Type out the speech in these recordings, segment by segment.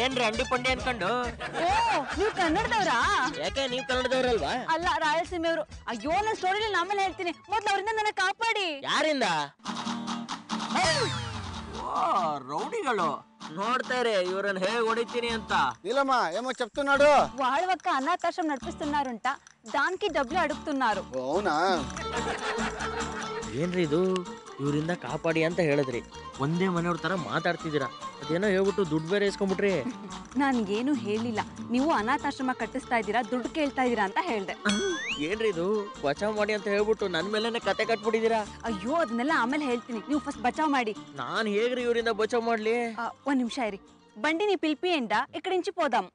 ಏನ್ರಿ ಅಂಡಿ ಪಂಡಿ ಅನ್ಕೊಂಡು ಓ ನೀವು ಕನ್ನಡದವ್ರಾ ಯಾಕೆ ನೀವ್ ಕನ್ನಡದವ್ರಲ್ವಾ ಅಲ್ಲ ರಾಯಲಸೀಮೆಯವರು ಅಯ್ಯೋ ನನ್ನ ಸ್ಟೋರಿಲಿ ಆಮೇಲೆ ಹೇಳ್ತೀನಿ ಮೊದ್ಲು ಅವರಿಂದ ನನ್ನ ಕಾಪಾಡಿ ಯಾರಿಂದ ಓ ರೌಡಿಗಳು ನೋಡ್ತಾರೆ ಇವ್ರನ್ನ ಹೇಗ್ ಹೊಡಿತೀನಿ ಅಂತ నీలమ్మ ఏమో చెప్తున్నాడు వాళ్ళ ఒక్క అనాథాశ్రమం నడిపిస్తున్నారంట దానికి డబ్బులు అడుగుతున్నారు ఓ, అవునా ಏನ್ರಿ ಇದು ಇವರಿಂದ ಕಾಪಾಡಿ ಅಂತ ಹೇಳಿದ್ರಿ ಒಂದೇ ಮನೆಯವ್ರ ತರ ಮಾತಾಡ್ತಿದ್ದೀರಾ ಅದೇನೋ ಹೇಳ್ಬಿಟ್ಟು ದುಡ್ಡು ಬೇರೆ ಇಸ್ಕೊಂಡ್ಬಿಟ್ರಿ ನಾನ್ಗೇನು ಹೇಳಿಲ್ಲ ನೀವು ಅನಾಥಾಶ್ರಮ ಕಟ್ಟಿಸ್ತಾ ಇದ್ದೀರಾ ದುಡ್ಡು ಕೇಳ್ತಾ ಇದ್ದೀರಾ ಅಂತ ಹೇಳ್ದೆ ಏನ್ರಿ ಇದು ಬಚಾವ್ ಮಾಡಿ ಅಂತ ಹೇಳ್ಬಿಟ್ಟು ನನ್ ಮೇಲೆನೆ ಕತೆ ಕಟ್ಬಿಟ್ಟಿದ್ದೀರಾ ಅಯ್ಯೋ ಅದನ್ನೆಲ್ಲ ಆಮೇಲೆ ಹೇಳ್ತೀನಿ ನೀವು ಫಸ್ಟ್ ಬಚಾವ್ ಮಾಡಿ ನಾನ್ ಹೇಗ್ರಿ ಇವರಿಂದ ಬಚಾವ್ ಮಾಡ್ಲಿ ఆ, ఒక్క నిమిషం ఇరి బండిని పిలిపియండా ఇక్కడి నుంచి పోదాం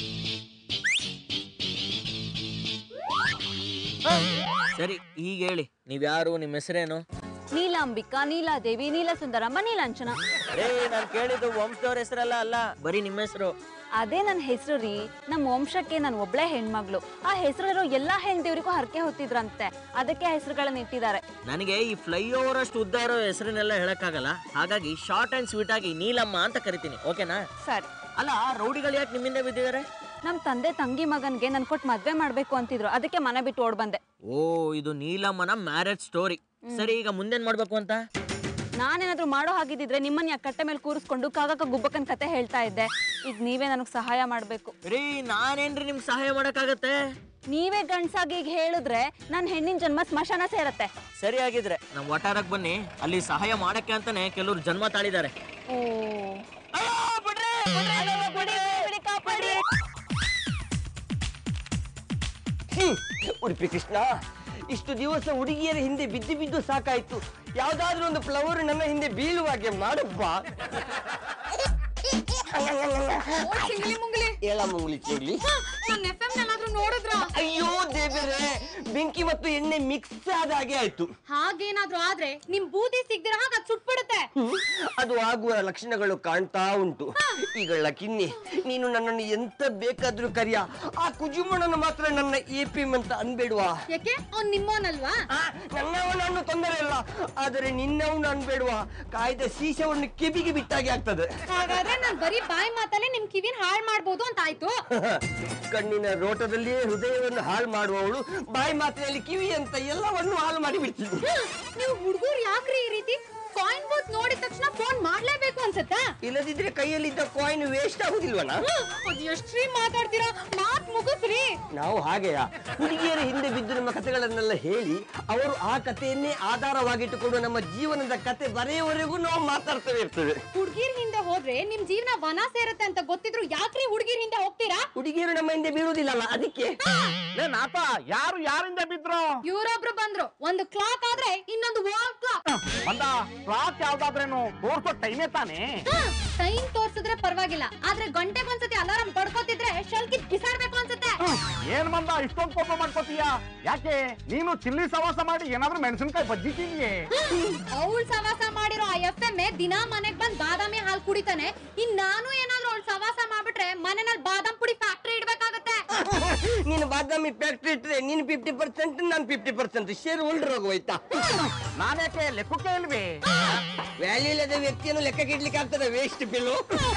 ಸರಿ ಈಗ ಹೇಳಿ ನೀವ್ಯಾರು ನಿಮ್ಮ ಹೆಸರೇನು ನೀಲಾಂಬಿಕಾ ನೀಲಾದೇವಿ ನೀಲಸುಂದರಮ್ಮ ನೀಲಾಂಚನ ರೇ ನಾನ್ ಕೇಳಿದ್ದು ವಂಶದವ್ರ ಹೆಸರಲ್ಲ ಅಲ್ಲ ಬರೀ ನಿಮ್ಮ ಹೆಸರು ಅದೇ ನನ್ನ ಹೆಸರು ರೀ ನಮ್ಮ ವಂಶಕ್ಕೆ ನಾನು ಒಬ್ಳೆ ಹೆಣ್ಮಗ್ಳು ಆ ಹೆಸರಿರೋ ಎಲ್ಲಾ ಹೆಣ್ದೇವ್ರಿಗೂ ಹರಕೆ ಹೊತ್ತಿದ್ರಂತೆ ಅದಕ್ಕೆ ಆ ಹೆಸರುಗಳನ್ನ ಇಟ್ಟಿದ್ದಾರೆ ನನಗೆ ಈ ಫ್ಲೈ ಓವರ್ ಅಷ್ಟು ಉದ್ದ ಇರೋ ಹೆಸರನ್ನೆಲ್ಲ ಹೇಳಕ್ಕಾಗಲ್ಲ ಹಾಗಾಗಿ ಶಾರ್ಟ್ ಅಂಡ್ ಸ್ವೀಟ್ ಆಗಿ ನೀಲಮ್ಮ ಅಂತ ಕರಿತೀನಿ ಓಕೆನಾ ಸರಿ ಅಲ್ಲ ರೌಡಿಗಳು ಯಾಕೆ ನಿಮ್ಮಿಂದ ಬಿದ್ದಿದ್ದಾರೆ ನಮ್ಮ ತಂದೆ ತಂಗಿ ಮಗನ್ಗೆ ನನ್ ಕೊಟ್ಟು ಮದ್ವೆ ಮಾಡ್ಬೇಕು ಅಂತಿದ್ರು ಅದಕ್ಕೆ ಮನೆ ಬಿಟ್ಟು ಓಡ್ ಬಂದೆ ಓ ಇದು ನೀಲಮ್ಮನ ಮ್ಯಾರೇಜ್ ಸ್ಟೋರಿ ಸರಿ ಈಗ ಮುಂದೇನ್ ಮಾಡ್ಬೇಕು ಅಂತ ನಾನೇನಾದ್ರೂ ಮಾಡೋ ಹಾಗಿದ್ದಿದ್ರೆ ನಿಮ್ಮನ್ನ ಯಾಕೆ ಕಟ್ಟೆ ಮೇಲೆ ಕೂರಿಸ್ಕೊಂಡು ಕಾಗಕ್ಕ ಗುಬ್ಬಕ್ಕನ್ ಕತೆ ಹೇಳ್ತಾ ಇದ್ದೆ ಈಗ ನೀವೇ ನನಗೆ ಸಹಾಯ ಮಾಡ್ಬೇಕು ರೀ ನಾನೇನ್ರಿ ನಿಮ್ಗೆ ಸಹಾಯ ಮಾಡಕ್ಕಾಗತ್ತೆ ನೀವೇ ಗಂಡ್ಸಾಗಿ ಈಗ ಹೇಳಿದ್ರೆ ನನ್ನ ಹೆಣ್ಣಿನ ಜನ್ಮ ಸ್ಮಶಾನ ಸೇರತ್ತೆ ಸರಿ ಆಗಿದ್ರೆ ನಮ್ ವಟಾರಕ್ ಬನ್ನಿ ಅಲ್ಲಿ ಸಹಾಯ ಮಾಡಕ್ಕೆ ಅಂತಾನೆ ಕೆಲವ್ರು ಜನ್ಮ ತಾಳಿದ್ದಾರೆ ಓ ಉಡುಪಿ ಕೃಷ್ಣ ಇಷ್ಟು ದಿವಸ ಹುಡುಗಿಯರ ಹಿಂದೆ ಬಿದ್ದು ಬಿದ್ದು ಸಾಕಾಯ್ತು ಯಾವ್ದಾದ್ರೂ ಒಂದು ಫ್ಲವರ್ ನನ್ನ ಹಿಂದೆ ಬೀಳುವ ಹಾಗೆ ಮಾಡಪ್ಪ ಹೇಳ ಮುಂಗ್ಲಿ ಚಿಗ್ಲಿ ಅಯ್ಯೋ ದೇವರೇ ಬೆಂಕಿ ಮತ್ತು ಎಣ್ಣೆ ಮಿಕ್ಸ್ ಆದ ಹಾಗೆ ಆಯ್ತು ಹಾಗೇನಾದ್ರೂ ಆದ್ರೆ ನಿಮ್ ಬೂದಿ ಸಿಗ್ದಿರ ಹಾಗ ಸುಟ್ಬಿಡುತ್ತೆ ಹ್ಮ್. ಅದು ಆಗುವ ಲಕ್ಷಣಗಳು ಕಾಣ್ತಾ ಉಂಟು ಈಗ ಲಕಿನ್ನಿ ನೀನು ನನ್ನನ್ನು ಎಂತ ಬೇಕಾದ್ರೂ ಕರಿಯ ಆ ಕುಜುಮಣ್ಣನ ಮಾತ್ರ ನನ್ನ ಎ ಪಿ ಅಂತ ಅನ್ಬೇಡ್ವಾ ಯಾಕೆ ಅವ್ನ್ ನಿಮ್ಮೋನಲ್ವಾ ಆ, ನನ್ನವನನ್ನು ತೊಂದರೆ ಇಲ್ಲ ಆದರೆ ನಿನ್ನವನು ಅನ್ಬೇಡುವ ಕಾಯ್ದ ಸೀಸವನ್ನು ಕಿವಿಗೆ ಬಿಟ್ಟಾಗೆ ಆಗ್ತದೆ ಹಾಗಾದ್ರೆ ನಾನ್ ಬರೀ ಬಾಯಿ ಮಾತಲ್ಲೇ ನಿಮ್ ಕಿವಿನ ಹಾಳ್ ಮಾಡ್ಬೋದು ಅಂತ ಆಯ್ತು ಕಣ್ಣಿನ ರೋಟದಲ್ಲಿಯೇ ಹೃದಯವನ್ನು ಹಾಳು ಮಾಡುವವಳು ಬಾಯಿ ಮಾತಿನಲ್ಲಿ ಕಿವಿ ಅಂತ ಎಲ್ಲವನ್ನು ಹಾಳು ಮಾಡಿ ಬಿಡ್ತೀನಿ ನೀವು ಹುಡುಗರು ಯಾಕ್ರಿ ಈ ರೀತಿ ಕಾಯಿನ್ ಬೂತ್ ನೋಡಿದ ತಕ್ಷಣ ಫೋನ್ ಮಾಡ್ಲೇಬೇಕು ಅನ್ಸತ್ತಾ ಇಲ್ಲದಿದ್ರೆ ಕೈಯಲ್ಲಿದ್ದ ಕಾಯಿನ್ ವೇಸ್ಟ್ ಆಗುದಿಲ್ವನ ಅದ್ ಎಷ್ಟ್ರೀ ಮಾತಾಡ್ತೀರಾ ಮಾತ್ ಮುಗಿಸ್ರಿ ನಾವು ಹಾಗೆಯ ಹುಡುಗಿಯರ ಹಿಂದೆ ಬಿದ್ದು ನಮ್ಮ ಕಥೆಗಳನ್ನೆಲ್ಲ ಹೇಳಿ ಅವರು ಆ ಕಥೆಯನ್ನೇ ಆಧಾರವಾಗಿಟ್ಟುಕೊಂಡು ನಮ್ಮ ಜೀವನದ ಕತೆ ಬರೆಯುವವರೆಗೂ ನಾವು ಮಾತಾಡ್ತೇವೆ ಇರ್ತೇವೆ ಹುಡ್ಗಿರ್ ಹಿಂದೆ ಹೋದ್ರೆ ನಿಮ್ ಜೀವನ ವನ ಸೇರತ್ತೆ ಅಂತ ಗೊತ್ತಿದ್ರು ಯಾಕ್ರಿ ಹುಡ್ಗಿರ್ ಹಿಂದೆ ಹೋಗ್ತೀರಾ ಹುಡುಗಿಯರು ನಮ್ಮ ಹಿಂದೆ ಬೀಳುವುದಿಲ್ಲಲ್ಲ ಅದಕ್ಕೆ ನಾತ ಯಾರು ಯಾರಿಂದ ಬಿದ್ರು ಇವ್ರೊಬ್ರು ಬಂದ್ರು ಒಂದು ಕ್ಲಾಕ್ ಆದ್ರೆ ಇನ್ನೊಂದು ವಾಲ್ ಕ್ಲಾಕ್ ಬಂದ ಕ್ಲಾಕ್ ಯಾವ್ದಾದ್ರೇನು ತೋರ್ಸೋ ಟೈಮೇ ತಾನೇ ಟೈಮ್ ತೋರ್ಸಿದ್ರೆ ಪರವಾಗಿಲ್ಲ ಆದ್ರೆ ಗಂಟೆ ಒಂದ್ಸತಿ ಅಲಾರಾಮ್ ಬಡ್ಕೋತಿದ್ರೆ ಶಲ್ಕಿ ಬಿಸಾಡ್ಬೇಕು ಅನ್ಸುತ್ತೆ ಏನ್ ಬಂದ ಇಷ್ಟೊಂದು ಕೋಪ ಮಾಡ್ಕೋತೀಯ ಯಾಕೆ ನೀನು ಚಿಲ್ಲಿ ಸವಾಸ ಮಾಡಿ ಏನಾದ್ರೂ ಮೆಣಸಿನ್ಕಾಯಿ ಬಜ್ಜಿ ತಿನ್ನಿಯೇ ಅವಳು ಸವಾಸ ಮಾಡಿರೋ ಆ ಎಫ್ ಎಮ್ ದಿನಾ ಮನೆಗ್ ಬಂದ್ ಬಾದಾಮಿ ಹಾಲ್ ಕುಡಿತಾನೆ ಇನ್ ನಾನು ಏನಾದ್ರೂ ಅವಳು ಸವಾಸ ಮಾಡ್ಬಿಟ್ರೆ ಮನೆನಲ್ಲಿ ಬಾದಾಮ್ ಪುಡಿ ಫ್ಯಾಕ್ಟ್ರಿ ಇಡ್ಬೇಕಾಗತ್ತೆ ನೀನು ಬಾದಾಮಿ ಫ್ಯಾಕ್ಟ್ರಿ ಇಟ್ಟರೆ ನೀನು ಫಿಫ್ಟಿ ಪರ್ಸೆಂಟ್ ನಾನು ಫಿಫ್ಟಿ ಪರ್ಸೆಂಟ್ ಶೇರ್ ಹೋಲ್ಡರ್ ಹೋಗೋಯ್ತಾ ನಾನ್ಯಾಕೆ ಲೆಕ್ಕಕ್ಕೆ ಇಲ್ವೇ ವ್ಯಾಲ್ಯೂ ಇಲ್ಲದ ವ್ಯಕ್ತಿಯನ್ನು ಲೆಕ್ಕಕ್ಕೆ ಇಡ್ಲಿಕ್ಕೆ ಆಗ್ತದೆ ವೇಸ್ಟ್ ಬಿಲ್ಲು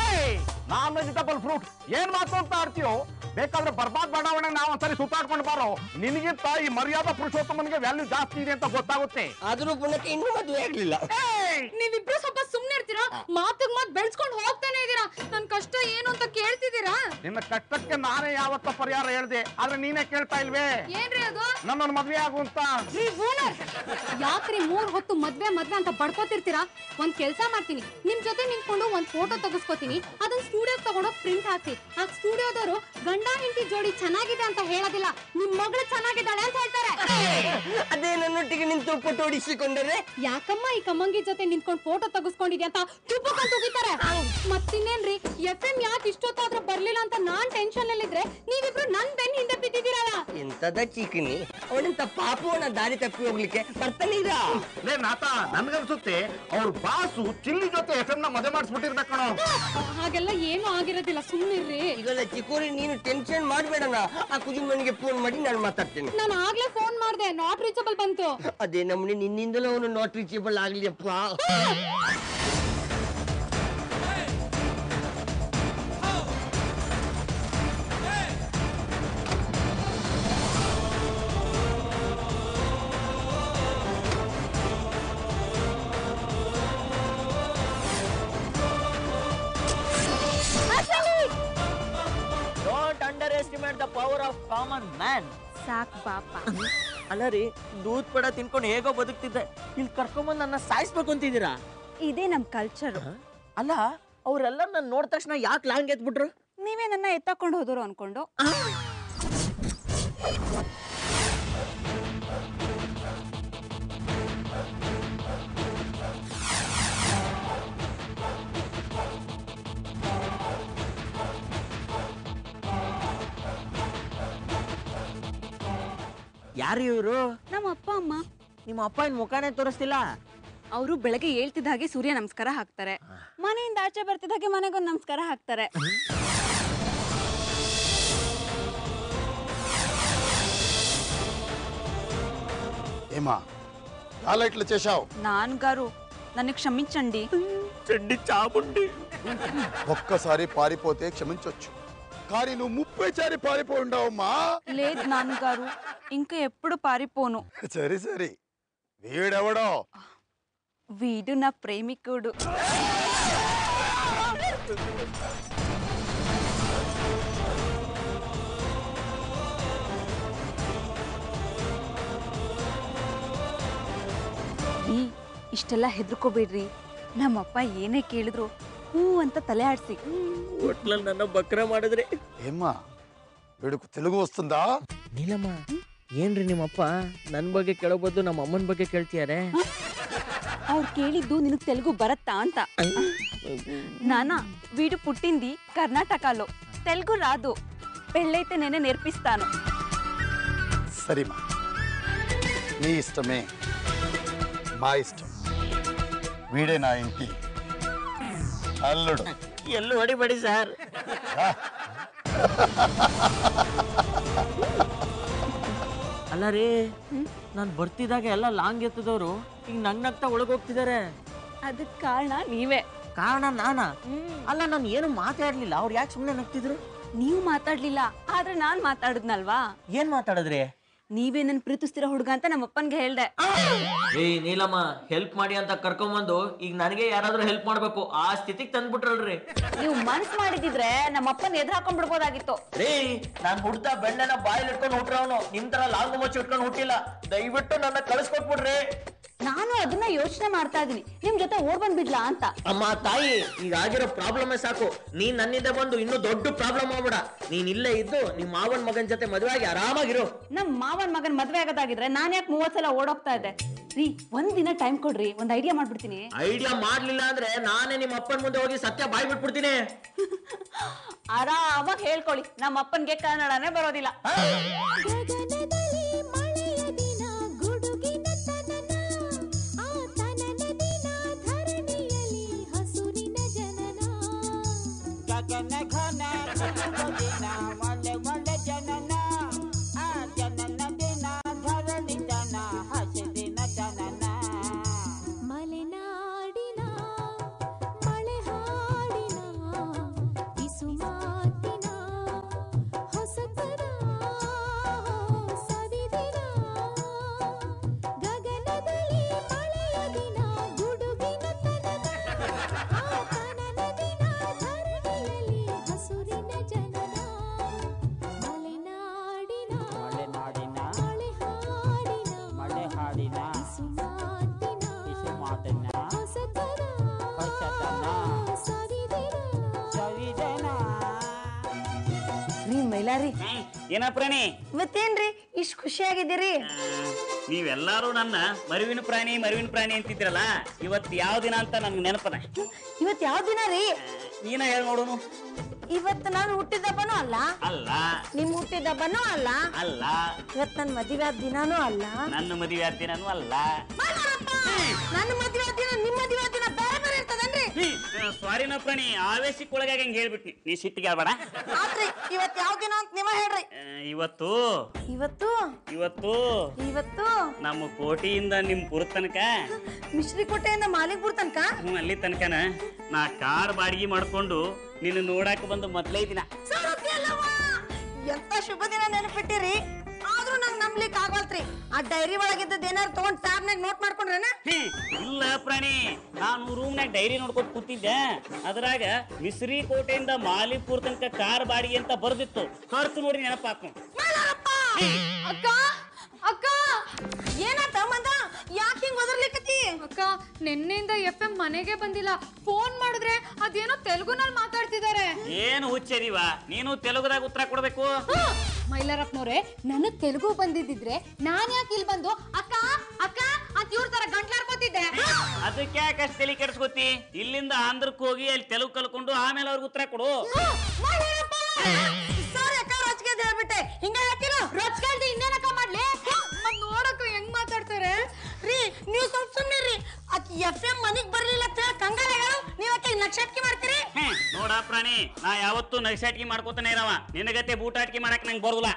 ನಾನ್ ವೆಜಿಟಬಲ್ ಫ್ರೂಟ್ ಏನ್ ಮಾತು ಅಂತ ಆಡ್ತೀಯೋ ಬೇಕಾದ್ರೆ ಬರ್ಬಾದ್ ಬಡಾವಣೆ ನಾವು ಒಂದ್ಸರಿ ಸುತ್ತಾಡ್ಕೊಂಡು ಬಾರೋ ನಿನಗಿಂತ ಈ ಮರ್ಯಾದಾ ಪುರುಷೋತ್ತಮನಿಗೆ ವ್ಯಾಲ್ಯೂ ಜಾಸ್ತಿ ಇದೆ ಅಂತ ಗೊತ್ತಾಗುತ್ತೆ ಆದ್ರೂ ಪುನಕ್ಕೆ ಇನ್ನೂ ಮದುವೆ ಆಗ್ಲಿಲ್ಲ ನೀವಿಬ್ರು ಸ್ವಲ್ಪ ಸುಮ್ನೆ ಇರ್ತೀರಾ ಮಾತಿಗ್ ಮಾತ್ ಬೆಳ್ಸ್ಕೊಂಡ್ ಹೋಗ್ತಾನೆ ಇದೀರಾ ನನ್ ಕಷ್ಟ ಏನು ಅಂತ ಕೇಳ್ತಿದ್ದೀರಾ ನಿನ್ನ ಕಷ್ಟಕ್ಕೆ ನಾನೇ ಯಾವತ್ತ ಪರಿಹಾರ ಹೇಳ್ದೆ ಆದ್ರೆ ನೀನೇ ಕೇಳ್ತಾ ಇಲ್ವೇ ಏನ್ರಿ ಅದು ನನ್ನನ್ನು ಮದ್ವೆ ಆಗು ಅಂತ ರೀ ಓನರ್ ಯಾಕ್ರಿ ಮೂರ್ ಹೊತ್ತು ಮದ್ವೆ ಮದ್ವೆ ಅಂತ ಬಡ್ಕೋತಿರ್ತೀರಾ ಒಂದ್ ಕೆಲ್ಸ ಮಾಡ್ತೀನಿ ನಿಮ್ ಜೊತೆ ನಿಂತ್ಕೊಂಡು ಒಂದ್ ಫೋಟೋ ತೆಗೆಸ್ಕೊತೀನಿ ಅದನ್ನ ಸ್ಟುಡಿಯೋ ತಗೊಂಡೋಗ್ ಪ್ರಿಂಟ್ ಹಾಕಿ ಆ ಸ್ಟುಡಿಯೋದವರು ಗಂಡ ಹೆಂಡತಿ ಜೋಡಿ ಚೆನ್ನಾಗಿದೆ ಅಂತ ಹೇಳೋದಿಲ್ಲ ನಿಮ್ ಮಗಳು ಚೆನ್ನಾಗಿದ್ದಾಳೆ ಅಂತ ಹೇಳ್ತಾರೆ ಅದೇ ನನ್ನೊಟ್ಟಿಗೆ ನಿಂತು ಪಟ್ಟು ಹೊಡಿಸಿಕೊಂಡರೆ ಯಾಕಮ್ಮ ಈ ಕಮ್ಮಂಗಿ ಜೊತೆ ನಿಂತ್ಕೊಂಡು ಫೋಟೋ ತೆಗೆಸ್ಕೊಂಡಿದ್ಯಾ ಅಂತ ತುಪ್ಪಕೊಂಡ್ ಹೋಗಿತಾರೆ ಮತ್ತಿನ್ನೇನ್ರಿ ಎಫ್ ಎಂ ಯಾಕೆ ಇಷ್ಟೊತ್ತಾದ್ರೂ ಬರ್ಲಿಲ್ಲ ಅಂತ ನಾನ್ ಟೆನ್ಷನ್ ಅಲ್ಲಿದ್ರೆ ನೀವಿಬ್ರು ನನ್ ಬೆನ್ ಹಿಂದೆ ಬಿದ್ದಿದ್ದೀರಲ್ಲ ಎಂತದ ಚೀಕಿನಿ ಅವನಂತ ಪಾಪವನ್ನ ದಾರಿ ತಪ್ಪಿ ಹೋಗ್ಲಿಕ್ಕೆ ಬರ್ತಾನೆ ಇರ ಲೇ ನಾತ ನನ್ಗನ್ಸುತ್ತೆ ಅವ್ರ ಬಾಸು ಚಿಲ್ಲಿ ಜೊತೆ ಎಫ್ ಎಂ ನ ಮದುವೆ ಮಾಡಿಸ್ಬಿಟ್ಟಿರ್ಬೇಕಣೋ ಹಾಗೆಲ್ಲ ಏನು ಆಗಿರೋದಿಲ್ಲ ಸುಮ್ಮನಿರ್ರಿ ಈಗಲ್ಲ ಚಿಕ್ಕೋರಿ ನೀನು ಟೆನ್ಷನ್ ಮಾಡ್ಬೇಡಣ ಆ ಕುಜುಮನಿಗೆ ಫೋನ್ ಮಾಡಿ ನಾನು ಮಾತಾಡ್ತೇನೆ ನಾನು ಆಗ್ಲೇ ಫೋನ್ ಮಾಡ್ದೆ ನಾಟ್ ರೀಚಬಲ್ ಬಂತು ಅದೇ ನಮ್ಮನೆ ನಿನ್ನಿಂದಲೂ ಅವನು ನಾಟ್ ರೀಚೇಬಲ್ ಆಗ್ಲಿಯಪ್ಪ ಆನ್ ಮ್ಯಾನ್ ಸಾಕ್ ಬಾಪ ಅಲ್ಲ ರೀ ದೂದ್ ಪಡ ತಿನ್ಕೊಂಡು ಹೇಗೋ ಬದುಕ್ತಿದ್ದೆ ಇಲ್ಲಿ ಕರ್ಕೊಂಬಂದು ನನ್ನ ಸಾಯಿಸ್ಬೇಕು ಅಂತಿದ್ದೀರಾ ಇದೇ ನಮ್ ಕಲ್ಚರ್ ಅಲ್ಲ ಅವರೆಲ್ಲ ನನ್ನ ನೋಡಿದ ತಕ್ಷಣ ಯಾಕೆ ಲಾಂಗ್ ಎತ್ಬಿಟ್ರು ನೀವೇ ನನ್ನ ಎತ್ತಕೊಂಡು ಹೋದ್ರು ಅನ್ಕೊಂಡು ಯಾರು ಇವರು ನಮ್ಮ ಅಪ್ಪ ಅಮ್ಮ ನಿಮ್ಮ ಅಪ್ಪ ಏನ್ ಮುಖಾನೇ ತೋರಿಸ್ತಿಲ್ಲ ಅವರು ಬೆಳಗ್ಗೆ ಹೇಳ್ತಿದ್ದ ಹಾಗೆ ಸೂರ್ಯ ನಮಸ್ಕಾರ ಹಾಕ್ತಾರೆ ಮನೆಯಿಂದ ಆಚೆ ಬರ್ತಿದ್ದ ಹಾಗೆ ಮನೆಗೊಂದು ನಮಸ್ಕಾರ ಹಾಕ್ತಾರೆ ఏమా చాలా ఇట్లా చేశావు నాన్ గారు నన్ను క్షమించండి ಚಂಡಿ ಚಾಮುಂಡಿ ఒక్కసారి పారిపోతే క్షమించొచ్చు కానీ నువ్వు ముప్పై సారి పారిపోయి ఉండవమ్మా లేదు నాన్నగారు ఇంకా ఎప్పుడు పారిపోను సరే సరే వీడెవడో వీడు నా ప్రేమికుడు ಈ ಇಷ್ಟೆಲ್ಲ ಹೆದರ್ಕೋಬೇಡ್ರಿ ನಮ್ಮಪ್ಪ ಏನೇ ಕೇಳಿದ್ರು ಹೂ ಅಂತ ತಲೆ ಆಡ್ಸಿ ಹೋಟ್ಲಲ್ಲಿ ನನ್ನ ಬಕ್ರ ಮಾಡಿದ್ರಿ ఏమ్మా వీడికి తెలుగు వస్తుందా ನೀಲಮ್ಮ ಏನ್ರಿ ನಿಮ್ಮಪ್ಪ ನನ್ನ ಬಗ್ಗೆ ಕೇಳೋ ಬದಲು ನಮ್ಮ ಅಮ್ಮನ ಬಗ್ಗೆ ಕೇಳ್ತಿಯಾರೆ ಅವ್ರು ಕೇಳಿದ್ದು ನಿನಗ್ ತೆಲುಗು ಬರತ್ತಾ ಅಂತ నానా వీడు పుట్టింది కర్ణాటకలో తెలుగు రాదు పెళ్ళైతే నేనే నేర్పిస్తాను సరేమా నీ ఇష్టమే మా ఇష్టం వీడే నా ఇంటి అల్లుడు ಎಲ್ಲೂ ಹೊಡಿಬೇಡಿ ಸರ್ ಅಲ್ಲ ರೀ ನಾನು ಬರ್ತಿದ್ದಾಗ ಎಲ್ಲ ಲಾಂಗ್ ಎತ್ತದವರು ಈಗ ನಂಗ್ ನಗ್ತಾ ಒಳಗೆ ಹೋಗ್ತಿದ್ದಾರೆ ಅದಕ್ಕೆ ಕಾರಣ ನೀವೇ ಕಾರಣ ನಾನಾ ಅಲ್ಲ ನಾನು ಏನು ಮಾತಾಡ್ಲಿಲ್ಲ ಅವ್ರು ಯಾಕೆ ಸುಮ್ಮನೆ ನಗ್ತಿದ್ರು ನೀವು ಮಾತಾಡ್ಲಿಲ್ಲ ಆದ್ರೆ ನಾನ್ ಮಾತಾಡಿದ್ನಲ್ವಾ ಏನ್ ಮಾತಾಡಿದ್ರಿ ನೀವೇ ನನ್ ಪ್ರೀತಿಸ್ತಿರೋ ಹುಡುಗ ಅಂತ ನಮ್ಮ ಅಪ್ಪನ್ಗೆ ಹೇಳ್ದೆ ಏಯ್ ನೀಲಮ್ಮ ಹೆಲ್ಪ್ ಮಾಡಿ ಅಂತ ಕರ್ಕೊಂಬಂದು ಈಗ ನನಗೆ ಯಾರಾದ್ರೂ ಹೆಲ್ಪ್ ಮಾಡ್ಬೇಕು ಆ ಸ್ಥಿತಿಗೆ ತಂದ್ಬಿಟ್ರಲ್ರಿ ನೀವು ಮನ್ಸ್ ಮಾಡಿದಿದ್ರೆ ನಮ್ಮ ಅಪ್ಪನ ಎದುರು ಹಾಕೊಂಡ್ ಬಿಡ್ಬೋದಾಗಿತ್ತು ರೀ ನಾನ್ ಹುಡ್ತಾ ಬೆಣ್ಣೆನ ಬಾಯಲ್ಲಿ ಇಟ್ಕೊಂಡು ಹುಟ್ರವನು ನಿಮ್ ತರ ಲಾಂಗು ಮಚ್ಚಿ ಇಟ್ಕೊಂಡು ಹುಟ್ಟಿಲ್ಲ ದಯವಿಟ್ಟು ನನ್ನ ಕಳಿಸ್ಕೊಟ್ಬಿಡ್ರಿ ನಾನು ಅದನ್ನ ಯೋಚನೆ ಮಾಡ್ತಾ ಇದೀನಿ ನಿಮ್ ಜೊತೆ ಓಡ್ ಬಂದ್ಬಿಡ್ಲಾ ಅಂತ ಅಮ್ಮ ತಾಯಿ ಈಗ ಆಗಿರೋ ಪ್ರಾಬ್ಲಮೇ ಸಾಕು ನೀನ್ ನನ್ನಿಂದ ಬಂದು ಇನ್ನೂ ದೊಡ್ಡ ಪ್ರಾಬ್ಲಮ್ ಆಗ್ಬೇಡ ನೀನ್ ಇಲ್ಲೇ ಇದ್ದು ನಿಮ್ ಮಾವನ್ ಮಗನ್ ಜೊತೆ ಮದುವೆ ಆಗಿ ಆರಾಮಾಗಿರು ನಮ್ ಮಾವನ್ ಮಗನ್ ಮದ್ವೆ ಆಗೋದಾಗಿದ್ರೆ ನಾನ್ ಯಾಕೆ ಮೂವತ್ ಸಲ ಓಡೋಗ್ತಾ ಇದ್ದೆ ರೀ ಒಂದ್ ದಿನ ಟೈಮ್ ಕೊಡ್ರಿ ಒಂದ್ ಐಡಿಯಾ ಮಾಡ್ಬಿಡ್ತೀನಿ ಐಡಿಯಾ ಮಾಡ್ಲಿಲ್ಲ ಅಂದ್ರೆ ನಾನೇ ನಿಮ್ಮ ಅಪ್ಪನ ಮುಂದೆ ಹೋಗಿ ಸತ್ಯ ಬಾಯ್ ಬಿಟ್ಬಿಡ್ತೀನಿ ಆರಾಮಾಗಿ ಹೇಳ್ಕೊಳ್ಳಿ ನಮ್ಮ ಅಪ್ಪನ್ಗೆ ಕನ್ನಡನೇ ಬರೋದಿಲ್ಲ ಗಗನದಲ್ಲಿ ಮಳೆಯ ದಿನ ಗುಡುಗಿನ ತನನ ಆ ತನನ ದಿನ ಧರಣಿಯಲ್ಲಿ ಹಸುರಿನ ಜನನ ಗಗನ ಘನ ಘನ ದಿನ ಒಳ್ಳೆ ಒಳ್ಳೆ ಜನನ ಆ ಜನನ ದಿನ ಧರಣಿ ಜನ ಹಸಿರಿನ ಜನನ ಮಲೆನಾಡಿನ ಮಳೆ ಹಾಡಿನ ಬಿಸು ಮಾತಿನ ಹೊಸತರ ಸವಿದಿನ ಗಗನದಲ್ಲಿ ಮಳೆಯ ದಿನ ಗುಡುಗಿನ ತನನ ಆ ತನನ ದಿನ ಧರಣಿಯಲ್ಲಿ ಹಸುರಿನ ಜನನ ಮಲೆನಾಡಿನ ಮಲೆನಾಡಿನ ಮಳೆ ಹಾಡಿನ ಮಳೆ ಹಾಡಿನ ಬಿಸು ಮಾತಿನ ಬಿಸು ಮಾತನ್ನ ಹೊಸತರ ಹೊಸತನ ಸವಿದಿನ ಸವಿದನ ರೀ ಮೈಲಾರಿ ಏನ ಪ್ರಾಣಿ ಇವತ್ತೇನ್ರಿ ಇಷ್ಟ್ ಖುಷಿಯಾಗಿದ್ದೀರಿ ನೀವೆಲ್ಲರೂ ನನ್ನ ಮರುವಿನ ಪ್ರಾಣಿ ಮರುವಿನ ಪ್ರಾಣಿ ಅಂತಿದ್ರಲ್ಲ ಇವತ್ತು ಯಾವ ದಿನ ಅಂತ ನನ್ಗೆ ನೆನಪದ ಇವತ್ ಯಾವ ದಿನ ರೀ ನೀನ ಹೇಳಿ ನೋಡೋನು ಇವತ್ತು ನಾನು ಹುಟ್ಟಿದಬ್ಬನೂ ಅಲ್ಲ ಅಲ್ಲ ನಿಮ್ ಹುಟ್ಟಿದಬ್ಬನೂ ಅಲ್ಲ ಅಲ್ಲ ಇವತ್ ನನ್ ಮದುವೆ ಆದ ದಿನಾನೂ ಅಲ್ಲ ನನ್ನ ಮದುವೆ ಆದ ದಿನನೂ ಅಲ್ಲ ನನ್ನ ಮದುವೆ ಆದ ದಿನ ನಿಮ್ ಮದುವೆ ಆದ ದಿನ ಬೇರೆ ಬೇರೆ ಇರ್ತದನ್ರಿ ಸ್ವಾರಿನ ಪ್ರಾಣಿ ಆವೇಶಕ್ಕೆ ಒಳಗಾಗಿ ಹಂಗೆ ಹೇಳ್ಬಿಟ್ನಿ ನೀ ಸಿಟ್ಟಿಗೆ ಆಡ್ಬೇಡ ಆತ್ರಿ ಇವತ್ ಯಾವ ದಿನ ಅಂತ ನೀವ ಹೇಳ್ರಿ ಆ, ಇವತ್ತು ಇವತ್ತು ಇವತ್ತು ಇವತ್ತು ನಮ್ಮ ಕೋಟಿಯಿಂದ ನಿಮ್ ಪುರ ತನಕ ಮಿಶ್ರಿಕೋಟೆಯಿಂದ ಮಾಲಿಕ್ಪುರ್ ತನಕ ಹ್ಞೂ ಅಲ್ಲಿ ತನಕನ ನಾ ಕಾರ್ ಬಾಡಿಗೆ ಮಾಡ್ಕೊಂಡು ನಿನ್ನ ನೋಡಾಕ ಬಂದು ಮೊದ್ಲೇ ದಿನ ಸಾರಥಿ ಅಲ್ಲವ್ವ? ಎಂತ ಶುಭ ದಿನ ನೆನಪಿಟ್ಟಿರಿ ಆದ್ರೂ ನಂಗ್ ನಂಬ್ಲಿಕ್ ಆಗವಲ್ತ್ರಿ ಆ ಡೈರಿ ಒಳಗಿದ್ದದ ಏನಾರು ತಗೊಂಡ್ ಟ್ಯಾಬ್ನಾಗ ನೋಟ್ ಮಾಡ್ಕೊಂಡ್ರೇನ ಹ್ಮ್, ಇಲ್ಲ ಪ್ರಾಣಿ ನಾನು ರೂಮ್ನಾಗ ಡೈರಿ ನೋಡ್ಕೊತ ಕೂತಿದ್ದೆ ಅದ್ರಾಗ ಮಿಸ್ರಿ ಕೋಟೆಯಿಂದ ಮಾಲಿಪುರ್ ತನಕ ಕಾರ್ ಬಾಡಿಗೆ ಅಂತ ಬರ್ದಿತ್ತು ಖರ್ಚು ನೋಡಿ ನೆನಪಾತು ಮೈಲಾರಪ್ಪ ಅಕ್ಕ ಅಕ್ಕ ಏನಾತ ಮಂದ ಯಾಕೆ ಹಿಂಗ್ ಒದರ್ಲಿಕ್ಕತಿ ಅಕ್ಕ ನಿನ್ನೆಯಿಂದ ಎಫ್ ಎಂ ಮನೆಗೆ ಬಂದಿಲ್ಲ ಫೋನ್ ಮಾಡಿದ್ರೆ ಅದೇನೋ ತೆಲುಗುನಲ್ಲಿ ಮಾತಾಡ್ತಿದ್ದಾರೆ ಏನು ಹುಚ್ಚದಿವ ನೀನು ತೆಲುಗುದಾಗ ಉತ್ತರ ಕೊಡ್ಬೇಕು ಮೈಲಾರಪ್ಪನವ್ರೆ ನನಗ್ ತೆಲುಗು ಬಂದಿದ್ದಿದ್ರೆ ನಾನ್ ಯಾಕೆ ಇಲ್ಲಿ ಬಂದು ಅಕ್ಕ ಅಕ್ಕ ಅಂತ ಇವ್ರ ತರ ಗಂಟ್ಲಾಡ್ಕೋತಿದ್ದೆ ಅದಕ್ಕೆ ಯಾಕೆ ಅಷ್ಟು ತಲೆ ಕೆಡಿಸ್ಕೊತಿ ಇಲ್ಲಿಂದ ಆಂಧ್ರಕ್ಕೆ ಹೋಗಿ ಅಲ್ಲಿ ತೆಲುಗು ಕಲ್ಕೊಂಡು ಆಮೇಲೆ ಅವ್ರಿಗೆ ಉತ್ತರ ಕೊಡು ಸಾರಿ ಅಕ್ಕ ರೊಚ್ಗೆ ಹೇಳ್ಬಿಟ್ಟೆ ಹಿಂಗ ಹೇಳ್ತಿಲ್ಲ ರೊಚ್ಕಲ್ದೆ ಇನ್ನೇನಕ್ಕ ಮಾಡ್ಲಿ ಮತ್ ನೋಡಕ್ಕ ಹೆಂಗ್ ಮಾತಾಡ್ತಾರೆ ರೀ ನೀವು ಸ್ವಲ್ಪ ಸುಮ್ಮನೆ ರೀ ಅಕ್ಕಿ ಎಫ್ ಎಂ ಮನಿಗ್ ಬರ್ಲಿಲ್ಲ ಅಂತ ಹೇಳಿ ಕಂಗಾಲಾಗಳು ನೀವ್ ಅಕ್ಕಿ ನಕ್ಷಟ್ಕಿ ಮಾಡ್ತೀರಿ ಹ್ಮ್ ನೋಡ ಪ್ರಾಣಿ ನಾ ಯಾವತ್ತೂ ನೈಸಾಟಿಗೆ ಮಾಡ್ಕೋತಾನೆ ಇರವ ನಿನಗತ್ತೆ ಬೂಟಾಟಿಕೆ ಮಾಡಕ್ ನಂಗೆ ಬರೋದಿಲ್ಲ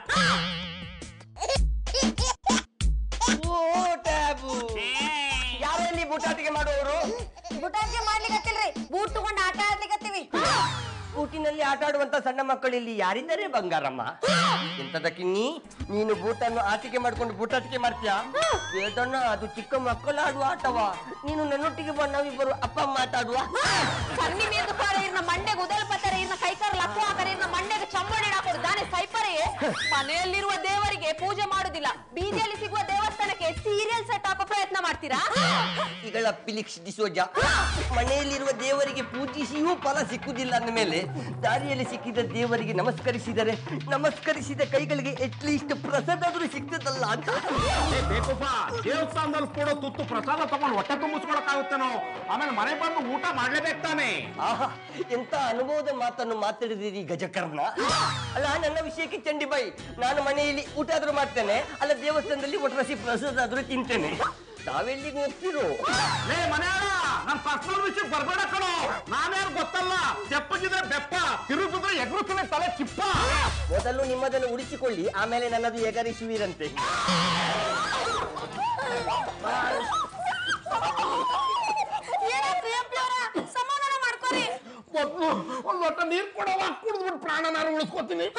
ಓ ಟ್ಯಾಬು ಯಾರಲ್ಲಿ ಬೂಟಾಟಿಕೆ ಮಾಡುವವರು ಬುಟಾಟಿಗೆ ಮಾಡ್ಲಿಕತ್ತಿಲ್ರಿ ಬೂಟ್ ತಗೊಂಡ್ ಆಟ ಆಡ್ಲಿಕತ್ತೀವಿ ಊಟಿನಲ್ಲಿ ಆಟ ಆಡುವಂತ ಸಣ್ಣ ಮಕ್ಕಳು ಇಲ್ಲಿ ಯಾರಿದ್ದಾರೆ ಬಂಗಾರಮ್ಮ ಎಂತದಕ್ಕಿನ್ನಿ ನೀನು ಬೂಟನ್ನು ಆಟಿಕೆ ಮಾಡ್ಕೊಂಡು ಬೂಟಾಟಿಕೆ ಮಾಡ್ತೀಯಾ ವೇದಣ್ಣ ಅದು ಚಿಕ್ಕ ಮಕ್ಕಳು ಆಡುವ ಆಟವ ನೀನು ನನ್ನೊಟ್ಟಿಗೆ ಬಾ ನಾವಿಬ್ಬರು ಅಪ್ಪ ಅಮ್ಮ ಆಟ ಆಡುವ ಸನ್ನಿ ಮೀದು ಪಾರ ಇರ್ನ ಮಂಡೆಗೆ ಉದಲ್ ಪತ್ತಾರೆ ಇರ್ನ ಕೈಕಾರ ಲಕ್ಕು ಹಾಕರೆ ಇರ್ನ ಮಂಡೆಗೆ ಚಂಬಡಿ ಹಾಕೋದು ದಾನೆ ಸೈಪರೇ ಮನೆಯಲ್ಲಿರುವ ದೇವರಿಗೆ ಪೂಜೆ ಮಾಡುದಿಲ್ಲ ಬೀದಿಯಲ್ಲಿ ಸಿಗುವ ದೇವಸ್ಥಾನಕ್ಕೆ ಸೀರಿಯಲ್ ಸೆಟ್ ಹಾಕೋ ಪ್ರಯತ್ನ ಮಾಡ್ತೀರಾ ಈಗಳ ಪಿಲಿಕ್ಸ್ ಡಿಸೋಜ ಮನೆಯಲ್ಲಿರುವ ದೇವರಿಗೆ ಪೂಜಿಸಿಯೂ ಫಲ ಸಿಕ್ಕುದಿಲ್ಲ ಅಂದ ಮೇಲೆ ದಾರಿಯಲ್ಲಿ ಸಿಕ್ಕಿದ ದೇವರಿಗೆ ನಮಸ್ಕರಿಸಿದರೆ ನಮಸ್ಕರಿಸಿದ ಕೈಗಳಿಗೆ ಅಟ್ಲೀಸ್ಟ್ ಪ್ರಸಾದ ಆದ್ರೂ ಸಿಗ್ತದಲ್ಲ ಅಂತ ಏ ಬೇಕಪ್ಪ ದೇವಸ್ಥಾನದಲ್ಲಿ ಕೊಡೋ ತುತ್ತು ಪ್ರಸಾದ ತಗೊಂಡು ಹೊಟ್ಟೆ ತುಂಬಿಸ್ಕೊಳಕ್ಕಾಗುತ್ತೇನೋ ಆಮೇಲೆ ಮನೆ ಬಂದು ಊಟ ಮಾಡ್ಲೇಬೇಕು ತಾನೆ ಆಹಾ ಎಂತ ಅನುಭವದ ಮಾತನ್ನು ಮಾತಾಡಿದಿರಿ ಗಜಕರ್ಣ ಅಲ್ಲ ನನ್ನ ವಿಷಯಕ್ಕೆ ಚಂಡಿಬಾಯಿ ನಾನು ಮನೆಯಲ್ಲಿ ಊಟ ಆದ್ರೂ ಮಾಡ್ತೇನೆ ಅಲ್ಲ ದೇವಸ್ಥಾನದಲ್ಲಿ ಒಟ್ರಸಿ ಪ್ರಸಾದ ಆದ್ರೂ ತಿಂತೇನೆ ತಾವೆಲ್ಲಿಗೆ ಹೋಗ್ತಿರೋ ಲೇ ಮನೆಯಾಳ ನನ್ ಪರ್ಸನಲ್ ವಿಷಯಕ್ಕೆ ಬರ್ಬೇಡ ಕಣೋ ನಾನ್ಯಾರು ಗೊತ್ತಲ್ಲ ತೆಪ್ಪಗಿದ್ರೆ ಬೆಪ್ಪ ತಿರುಗಿದ್ರೆ ಎಗರುತ್ತಲೇ ತಲೆ ಚಿಪ್ಪ ಮೊದಲು ನಿಮ್ಮದನ್ನು ಉಳಿಸಿಕೊಳ್ಳಿ ಆಮೇಲೆ ನನ್ನದು ಎಗರಿಸುವಿರಂತೆ ಏನಾಯ್ತು ಎಪ್ಪಿ ಅವ್ರ ಸಮಾಧಾನ ಮಾಡ್ಕೊರಿ ಮೊದ್ಲು ಒಂದ್ ಲೋಟ ನೀರ್ ಕೊಡವ ಕುಡಿದ್ಬಿಟ್ಟು ಪ್ರಾಣ ನಾನು ಉಳಿಸ್ಕೊತೀನಿ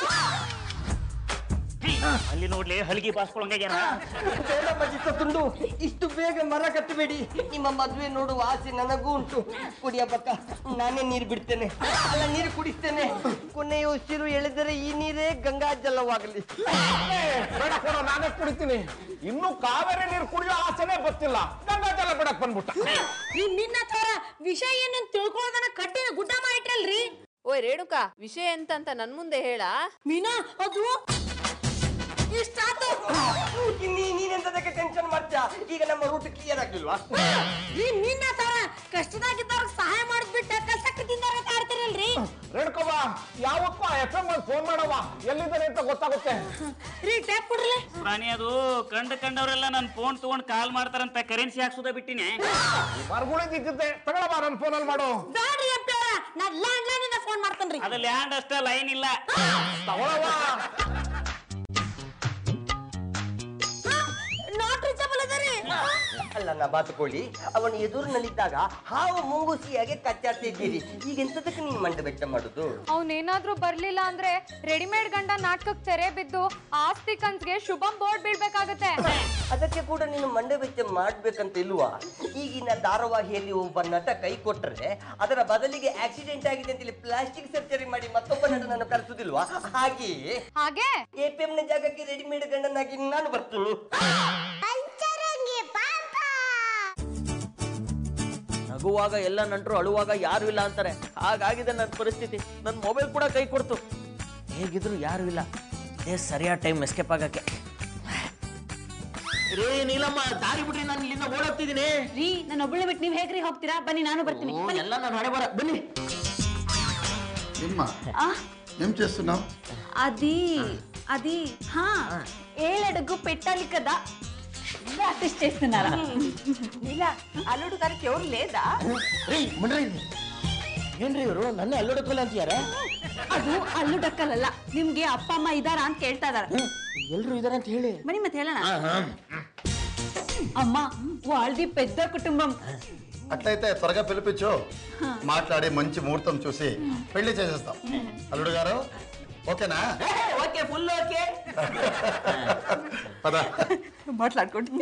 ಅಲ್ಲಿ ನೋಡ್ಲಿ ಹಲಗಿ ಬಾಸ್ಕೊಳಂಗ್ಯಾರ ಬೇಡ ಮಜಿತ ತುಂಡು ಇಷ್ಟು ಬೇಗ ಮರ ಕಟ್ಟಬೇಡಿ ನಿಮ್ಮ ಮದುವೆ ನೋಡುವ ಆಸೆ ನನಗೂ ಉಂಟು ಕುಡಿಯ ಪಕ್ಕ ನಾನೇ ನೀರು ಬಿಡ್ತೇನೆ ಅಲ್ಲ ನೀರು ಕುಡಿಸ್ತೇನೆ ಕೊನೆಯ ಉಸಿರು ಎಳೆದರೆ ಈ ನೀರೇ ಗಂಗಾ ಜಲವಾಗಲಿ ಏ, ಬೇಡ ಕೊಡ ನಾನೇ ಕುಡಿತೀನಿ ಇನ್ನು ಕಾವೇರಿ ನೀರು ಕುಡಿಯೋ ಆಸೆನೇ ಗೊತ್ತಿಲ್ಲ ಗಂಗಾ ಜಲ ಬಿಡಕ್ ಬಂದ್ಬಿಟ್ಟ ರೀ ನಿನ್ನ ತರ ವಿಷಯ ಏನಂತ ತಿಳ್ಕೊಳ್ಳೋದನ್ನ ಕಟ್ಟಿ ಗುಡ್ಡ ಮಾಡಿಟ್ರಲ್ರಿ ಓಯ್ ರೇಣುಕಾ ವಿಷಯ ಎಂತ ಅಂತ ನನ್ ಮುಂದೆ ಹೇಳ ಮೀನಾ ಅದು ಇಷ್ಟಾತು ನೀ- ನೀನೆಂತದಕ್ಕೆ ಟೆನ್ಷನ್ ಮಾಡ್ತೀಯಾ ಈಗ ನಮ್ಮ ರೂಟ್ ಕ್ಲಿಯರ್ ಆಗ್ಲಿಲ್ವಾ ರೀ ನಿನ್ನ ತರ ಕಷ್ಟದಾಗಿದ್ದವ್ರಿಗೆ ಸಹಾಯ ಮಾಡಿದ್ಬಿಟ್ಟ ಕಸಕ್ಕೆ ತಿಂದವ್ರ ಆಡ್ತಿರಲ್ರಿ ರೇಣುಕವ್ವ ಯಾವಪ್ಪ ಎಫ್ ಎಂ ಅಲ್ಲಿ ಫೋನ್ ಮಾಡವ್ವ ಎಲ್ಲಿದ್ದಾರೆ ಅಂತ ಗೊತ್ತಾಗುತ್ತೆ ರೀ ಟ್ಯಾಪ್ ಕೊಡ್ರಲ್ಲ ಪ್ರಾಣಿ ಅದು ಕಂಡು ಕಂಡವರೆಲ್ಲ ನನ್ನ ಫೋನ್ ತಗೊಂಡ್ ಕಾಲ್ ಮಾಡ್ತಾರಂತ ಕರೆನ್ಸಿ ಹಾಕ್ಸೋದ ಬಿಟ್ಟಿನಿ ಬರ್ಗುಳಿದ್ದಿದ್ದೆ ತಗೊಳಬಾ ನನ್ನ ಫೋನಲ್ಲಿ ಮಾಡು ಬ್ಯಾಡ್ರಿ ಅಪ್ಪ ನಾ ಲ್ಯಾಂಡ್ ಲೈನ್ ಇಂದ ಫೋನ್ ಮಾಡ್ತೇನ್ರಿ ಅದು ಲ್ಯಾಂಡ್ ಅಷ್ಟ ಲೈನ್ ಇಲ್ಲ ತಗೊಳವ್ವ ನಾಟ್ ರೀಚಬಲ್ ಅದರಿ ಅಲ್ಲ ನಾ ಬಾತುಕೊಳ್ಳಿ ಅವನು ಎದುರಿನಲ್ಲಿದ್ದಾಗ ಹಾವು ಮುಂಗುಸಿಯಾಗೆ ಕಚ್ಚಾಡ್ತಿದ್ದೀರಿ ಈಗ ಎಂತದಕ್ಕೆ ನೀನು ಮಂಡ ಬೆಚ್ಚ ಮಾಡುದು ಅವನೇನಾದ್ರೂ ಬರ್ಲಿಲ್ಲ ಅಂದ್ರೆ ರೆಡಿಮೇಡ್ ಗಂಡ ನಾಟಕಕ್ಕೆ ತೆರೆ ಬಿದ್ದು ಆಸ್ತಿ ಕನ್ಸ್ಗೆ ಶುಭಂ ಬೋರ್ಡ್ ಬೀಳ್ಬೇಕಾಗತ್ತೆ ಅದಕ್ಕೆ ಕೂಡ ನೀನು ಮಂಡ ಬೆಚ್ಚ ಮಾಡ್ಬೇಕಂತ ಇಲ್ವಾ ಈಗಿನ ಧಾರಾವಾಹಿಯಲ್ಲಿ ಒಬ್ಬ ನಟ ಕೈ ಕೊಟ್ಟರೆ ಅದರ ಬದಲಿಗೆ ಆಕ್ಸಿಡೆಂಟ್ ಆಗಿದೆ ಅಂತೇಳಿ ಪ್ಲಾಸ್ಟಿಕ್ ಸರ್ಜರಿ ಮಾಡಿ ಮತ್ತೊಬ್ಬ ನಟನನ್ನು ಕರೆಸುದಿಲ್ವಾ ಹಾಗೆಯೇ ಹಾಗೆ ಎ ಪಿ ನ ಜಾಗಕ್ಕೆ ರೆಡಿಮೇಡ್ ಗಂಡನಾಗಿ ನಾನು ಬರ್ತೀನಿ ನಗುವಾಗ ಎಲ್ಲ ನಂಟರು ಅಳುವಾಗ ಯಾರು ಇಲ್ಲ ಅಂತಾರೆ ಹಾಗಾಗಿದೆ ನನ್ನ ಪರಿಸ್ಥಿತಿ ನನ್ನ ಮೊಬೈಲ್ ಕೂಡ ಕೈ ಕೊಡ್ತು ಹೇಗಿದ್ರು ಯಾರು ಇಲ್ಲ ಇದೇ ಸರಿಯಾದ ಟೈಮ್ ಎಸ್ಕೇಪ್ ಆಗಕ್ಕೆ ರೇ ನೀಲಮ್ಮ ದಾರಿ ಬಿಡ್ರಿ ನಾನು ಇಲ್ಲಿಂದ ಓಡೋಗ್ತಿದ್ದೀನಿ ರೀ ನನ್ನ ಒಬ್ಬಳೆ ಬಿಟ್ಟು ನೀವ್ ಹೇಗ್ರಿ ಹೋಗ್ತೀರಾ ಬನ್ನಿ ನಾನು ಬರ್ತೀನಿ ಓ, ಎಲ್ಲ ನಾನು ಹಣೆ ಬರ ಬನ್ನಿ నిమ్మ ఏం చేస్తున్నావు అది అది హా ఏలడుగు పెట్టాలి కదా ప్రాక్టీస్ చేస్తున్నారా ఇలా అల్లుడు గారికి ఎవరు లేదా ರೀ ಮನ್ರಿ ಏನ್ರಿ ಇವರು ನನ್ನ ಅಲ್ಲೋಡಕ್ಕಲ್ಲ ಅಂತೀಯಾರ ಅದು ಅಲ್లుಡಕ್ಕಲ್ಲ ನಿಮ್ಗೆ ಅಪ್ಪ ಅಮ್ಮ ಇದಾರಾ ಅಂತ ಕೇಳ್ತಾ ಇದಾರ ಎಲ್ರು ಇದಾರೆ ಅಂತ ಹೇಳಿ ಬನ್ನಿ ಮತ್ತೆ ಹೇಳೋಣ అమ్మ వాళ్ళది పెద్ద కుటుంబం అట్లయితే త్వరగా పిలిపించు మాట్లాడి మంచి ముహూర్తం చూసి పెళ్లి చేసేస్తాం అల్లుడు గారు ఓకేనా ಓಕೆ ಫುಲ್ ಓಕೆ పద మాట్లాడుకుంటుంది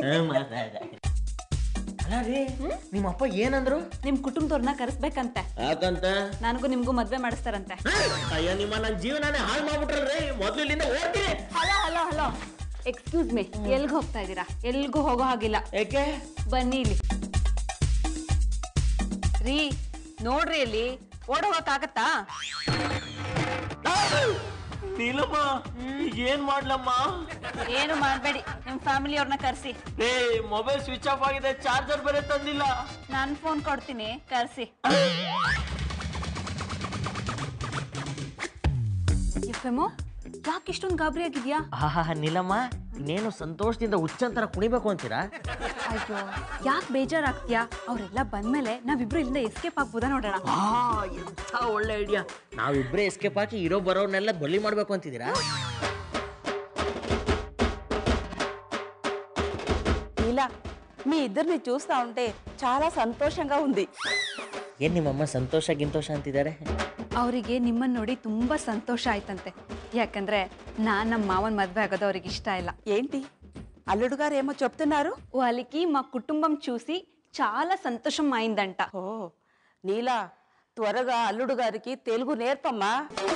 ಅಲ್ಲ ರೀ ನಿಮ್ಮ ಅಪ್ಪ ಏನಂದ್ರು ನಿಮ್ ಕುಟುಂಬದವ್ರನ್ನ ಕರೆಸ್ಬೇಕಂತೆ ಯಾಕಂತ ನನಗೂ ನಿಮ್ಗೂ ಮದ್ವೆ ಮಾಡಿಸ್ತಾರಂತೆ ಅಯ್ಯ ನಿಮ್ಮ ನನ್ನ ಜೀವನನೇ ಹಾಳು ಮಾಡ್ಬಿಟ್ರಲ್ರಿ ಮೊದ್ಲು ಇಲ್ಲಿಂದ ಓಡ್ತೀನಿ hello hello hello excuse me ಎಲ್ಗ್ ಹೋಗ್ತಾ ಇದ್ದೀರಾ ಎಲ್ಗೂ ಹೋಗೋ ಹಾಗಿಲ್ಲ ಯಾಕೆ ಬನ್ನಿ ಇಲ್ಲಿ ರೀ ನೋಡ್ರಿ ಇಲ್ಲಿ ಓಡೋಗಕ್ಕಾಗತ್ತಾ ನೀಲಮ್ಮ ಏನ್ ಮಾಡ್ಲಮ್ಮ ಏನು ಮಾಡ್ಬೇಡಿ ನಿಮ್ ಫ್ಯಾಮಿಲಿ ಅವ್ರನ್ನ ಕರ್ಸಿ ಏ ಮೊಬೈಲ್ ಸ್ವಿಚ್ ಆಫ್ ಆಗಿದೆ ಚಾರ್ಜರ್ ಬೇರೆ ತಂದಿಲ್ಲ ನಾನ್ ಫೋನ್ ಕೊಡ್ತೀನಿ ಕರ್ಸಿ ಎಫ್ ಎಮ್ ಯಾಕೆ ಇಷ್ಟೊಂದು ಗಾಬರಿ ಆಗಿದ್ಯಾ ಆಹಾ ನೀಲಮ್ಮ ಇನ್ನೇನು ಸಂತೋಷದಿಂದ ಹುಚ್ಚಂತರ ಕುಣಿಬೇಕು ಅಂತೀರಾ ಅಯ್ಯೋ ಯಾಕೆ ಬೇಜಾರಾಗ್ತೀಯಾ ಅವರೆಲ್ಲ ಬಂದ್ಮೇಲೆ ನಾವಿಬ್ರು ಇಲ್ಲಿಂದ ಎಸ್ಕೇಪ್ ಆಗ್ಬೋದಾ ನೋಡೋಣ ಆ ಎಂಥ ಒಳ್ಳೆ ಐಡಿಯಾ ನಾವಿಬ್ರೇ ಎಸ್ಕೇಪ್ ಹಾಕಿ ಇರೋ ಬರೋರ್ನೆಲ್ಲ ಬಲಿ ಮಾಡ್ಬೇಕು ಅಂತಿದ್ದೀರಾ ఇలా మీ ఇద్దరిని చూస్తా ఉంటే చాలా సంతోషంగా ఉంది ಏನ್ ನಿಮ್ಮಮ್ಮ ಸಂತೋಷ ಗಿಂತೋಷ ಅಂತಿದ್ದಾರೆ ಅವರಿಗೆ ನಿಮ್ಮನ್ನ ನೋಡಿ ತುಂಬಾ సంతోష ఆಯ್తంతే ಯಾಕಂದ್ರೆ నాన్న ನಮ್ಮ మావన్ మద్వే ఆగదు ಅವ್ರಿಗೆ ఇష్ట ಇಲ್ಲ ఏంటి అల్లుడు గారు ఏమో చెప్తున్నారు వాళ్ళకి మా కుటుంబం చూసి చాలా సంతోషం అయిందంట ఓ నీలా త్వరగా అల్లుడు గారికి తెలుగు నేర్పమ్మా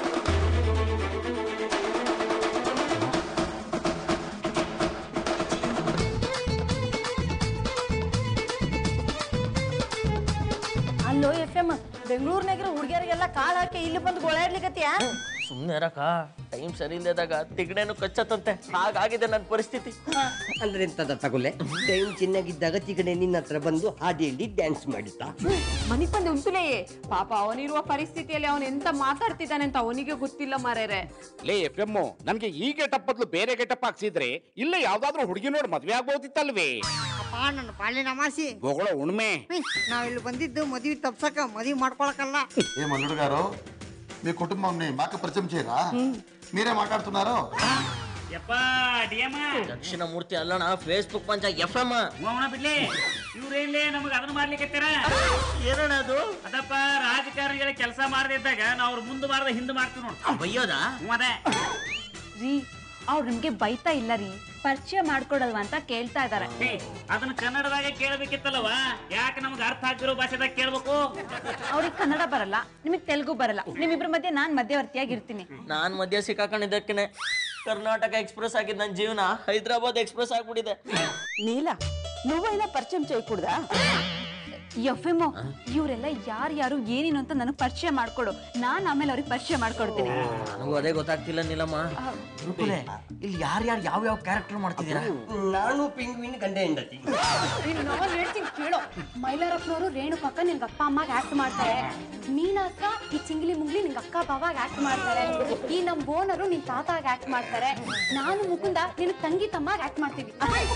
ಅಲ್ಲೋ ಎಫ್ ಎಂ ಬೆಂಗಳೂರಿನಾಗಿರೋ ಹುಡುಗಿಯರಿಗೆಲ್ಲ ಕಾಲ್ ಹಾಕಿ ಇಲ್ಲಿ ಬಂದು ಗೋಳಾಡ್ಲಿಕತ್ತೀಯಾ ಸುಮ್ಮನೆ ಇರಕ ಟೈಮ್ ಸರಿ ಇಲ್ಲದಾಗ ತಿಗಣೆನು ಕಚ್ಚತ್ತಂತೆ ಹಾಗಾಗಿದೆ ನನ್ನ ಪರಿಸ್ಥಿತಿ ಅಂದ್ರೆ ಎಂತದ ತಗೊಳ್ಳೆ ಟೈಮ್ ಚೆನ್ನಾಗಿದ್ದಾಗ ಚಿಕಣೆ ನಿನ್ನ ಹತ್ರ ಬಂದು ಹಾಡಿ ಹೇಳಿ ಡ್ಯಾನ್ಸ್ ಮಾಡಿದ್ದ ಮನಿಗ್ ಬಂದು ಉಂಟುಲೇ ಪಾಪ ಅವನಿರುವ ಪರಿಸ್ಥಿತಿಯಲ್ಲಿ ಅವನು ಎಂತ ಮಾತಾಡ್ತಿದ್ದಾನೆ ಅಂತ ಅವನಿಗೆ ಗೊತ್ತಿಲ್ಲ ಮಾರೇರೆ ಲೇ ಎಫ್ ಎಮ್ ನನ್ಗೆ ಈ ಗೆಟಪ್ ಬದಲು ಬೇರೆ ಗೆಟಪ್ ಹಾಕ್ಸಿದ್ರೆ ಇಲ್ಲ ಯಾವ್ದಾದ್ರು ಹುಡುಗಿ ನೋಡಿ ಮದ್ವೆ ಆಗ್ಬೋದಿತ್ತಲ್ವೇ ಅಪ್ಪ ನನ್ನ ಬಾಳಿನ ಮಾಸಿ ಗೋಗಳ ಉಣ್ಮೆ ನಾವಿಲ್ಲಿ ಬಂದಿದ್ದು ಮದ್ವಿ ತಪ್ಸಕ ಮದ್ವಿ ಮಾಡ್ಕೊಳಕಲ್ಲ ఏ మల్లుడు గారు మీ కుటుంబంని మాకు పరిచయం చేయరా మీరే మాట్లాడుతున్నారు ಯಪ್ಪ ಡಿಯಮ್ಮ ದಕ್ಷಿಣ ಮೂರ್ತಿ ಅಲ್ಲಣ ಫೇಸ್ಬುಕ್ ಪಂಚ ಎಫ್ ಎಮ್ ಅವನ ಬಿಡ್ಲಿ ಇವ್ರೇನ್ಲೇ ನಮಗ್ ಅದನ್ನ ಮಾಡ್ಲಿಕ್ಕೆ ಏನಣ್ಣ ಅದು ಅದಪ್ಪ ರಾಜಕಾರಣಿಗಳ ಕೆಲಸ ಮಾಡದಿದ್ದಾಗ ನಾವು ಅವ್ರ ಮುಂದೆ ಮಾಡ್ದ ಹಿಂದೆ ಮಾಡ್ತೀವಿ ನೋಡು ಬೈಯೋದಾ ಹ್ಞೂ ಅದೇ ರೀ ಅವ್ರು ನಮ್ಗೆ ಬೈತಾ ಇಲ್ಲ ರೀ ಪರಿಚಯ ಮಾಡ್ಕೊಡಲ್ವಾ ಅಂತ ಕೇಳ್ತಾ ಇದಾರೆ ಹೇ, ಅದನ್ನ ಕನ್ನಡದಾಗ ಕೇಳಬೇಕಿತ್ತಲ್ಲವ ಯಾಕೆ ನಮ್ಗೆ ಅರ್ಥ ಆಗ್ತಿರೋ ಭಾಷೆದಾಗ ಕೇಳ್ಬೇಕು ಅವ್ರಿಗೆ ಕನ್ನಡ ಬರಲ್ಲ ನಿಮಗೆ ತೆಲುಗು ಬರಲ್ಲ ನಿಮ್ಮಿಬ್ರ ಮಧ್ಯೆ ನಾನ್ ಮಧ್ಯವರ್ತಿಯಾಗಿರ್ತೀನಿ ನಾನ್ ಮಧ್ಯ ಸಿಕ್ಕಾಕೊಂಡಿದ್ದಕ್ಕೇನೆ ಕರ್ನಾಟಕ ಎಕ್ಸ್ಪ್ರೆಸ್ ಆಗಿದ್ ನನ್ನ ಜೀವನ ಹೈದರಾಬಾದ್ ಎಕ್ಸ್ಪ್ರೆಸ್ ಆಗ್ಬಿಟ್ಟಿದೆ నీలా నువ్వైనా పరిచయం చేయకూడదా ಎಫ್ ಎಮ್ ಇವರೆಲ್ಲ ಯಾರ್ಯಾರು ಏನೇನು ಅಂತ ನನಗೆ ಪರಿಚಯ ಮಾಡ್ಕೊಡು ನಾನ್ ಆಮೇಲೆ ಅವ್ರಿಗೆ ಪರಿಚಯ ಮಾಡ್ಕೊಡ್ತೀನಿ ನನಗೂ ಅದೇ ಗೊತ್ತಾಗ್ತಿಲ್ಲ ನೀಲಮ್ಮ ರುಕುಲೆ, ಇಲ್ಲಿ ಯಾರ್ಯಾರು ಯಾವ ಯಾವ ಕ್ಯಾರೆಕ್ಟರ್ ಮಾಡ್ತಿದ್ದೀರಾ ನಾನು ಪಿಂಗ್ವಿನ್ ಗಂಡ ಹೆಂಡತಿ ನಾನು ಹೇಳ್ತೀನಿ ಕೇಳೋ ಮೈಲಾರಪ್ಪನವರು ರೇಣುಕಕ್ಕ ನಿನ್ಗೆ ಅಪ್ಪ ಅಮ್ಮಗೆ ಆಕ್ಟ್ ಮಾಡ್ತಾರೆ ಮೀನಾತ್ರ ಈ ಚಿಂಗ್ಲಿ ಮುಂಗ್ಲಿ ನಿಂಗೆ ಅಕ್ಕ ಬಾವಾಗ ಆಕ್ಟ್ ಮಾಡ್ತಾರೆ ಈ ನಮ್ ಬೋನರು ನಿನ್ ತಾತಾಗ ಆಕ್ಟ್ ಮಾಡ್ತಾರೆ ನಾನು ಮುಕುಂದ ನಿನ್ ತಂಗಿ ತಮ್ಮಾಗ ಆಕ್ಟ್ ಮಾಡ್ತೀವಿ